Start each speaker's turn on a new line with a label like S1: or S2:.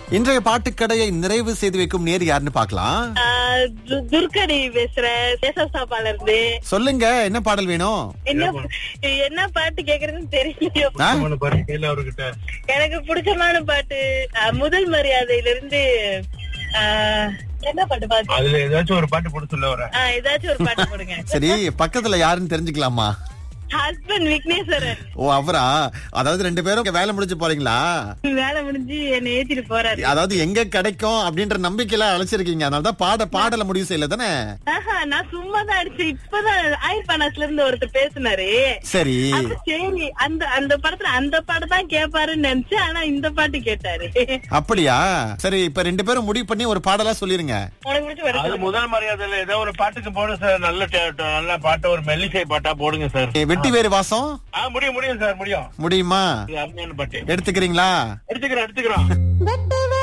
S1: இன்றைய பாட்டுக்கடையை நிறைவு செய்து வைக்கும் நேர் யாருன்னு பார்க்கலாம்
S2: ஆஹ் து- துர்கடி பேசுறேன் தேசஸ்தாபால இருந்து
S1: சொல்லுங்க என்ன பாடல் வேணும்
S2: என்ன என்ன பாட்டு கேக்குறதுன்னு தெரியலையோ
S1: ஆ?
S3: ஒண்ணு பாரு கையில அவர்கிட்ட
S2: எனக்கு பிடிச்சமான பாட்டு ஆஹ் முதல் மரியாதையில இருந்து ஆஹ் என்ன பாட்டு பாட்டு
S3: அதுல ஏதாச்சும் ஒரு பாட்டு போட சொல்ல வர
S2: ஆஹ் ஏதாச்சும் ஒரு பாட்டு போடுங்க
S1: சரி பக்கத்துல யாருன்னு தெரிஞ்சுக்கலாமா
S2: ஹஸ்பண்ட் விக்னேஸ்வரன்
S1: ஓ அவரா அதாவது ரெண்டு பேரும் இங்க வேலை முடிஞ்சு போறீங்களா
S2: வேலை முடிஞ்சு என்னை ஏத்திட்டு போறாரு
S1: அதாவது எங்க கிடைக்கும் அப்படின்ற நம்பிக்கையில அழைச்சிருக்கீங்க அதனாலதான் பாட பாடல முடிவு செய்யல தானே
S2: ஆஹா நான் சும்மா தான் அடிச்சு இப்பதான் ஆயிர் பனாஸ்ல இருந்து ஒருத்தர் பேசினாரு
S1: சரி
S2: அப்ப சரி அந்த அந்த படத்துல அந்த பாட்டு தான் கேட்பாருன்னு நினைச்சு ஆனா இந்த பாட்டு கேட்டாரு
S1: அப்படியா சரி இப்ப ரெண்டு பேரும் முடிவு பண்ணி ஒரு பாடலா சொல்லிருங்க
S2: உனக்கு பிடிச்ச
S3: அது
S2: வர
S3: முதல் மரியாதையில ஏதோ ஒரு பாட்டுக்கு போடுங்க சார் நல்ல டே- நல்ல பாட்டு ஒரு மெல்லிசை பாட்டா போடுங்க சார்
S1: ஏ, வெட்டி வேறு வாசம்
S3: ஆ முடியும் முடியும் சார் முடியும்
S1: முடியுமா
S3: இது அருமையான பாட்டு
S1: எடுத்துக்கிறீங்களா
S3: எடுத்துக்கிறோம் எடுத்துக்கிறோம்
S4: வெட்டி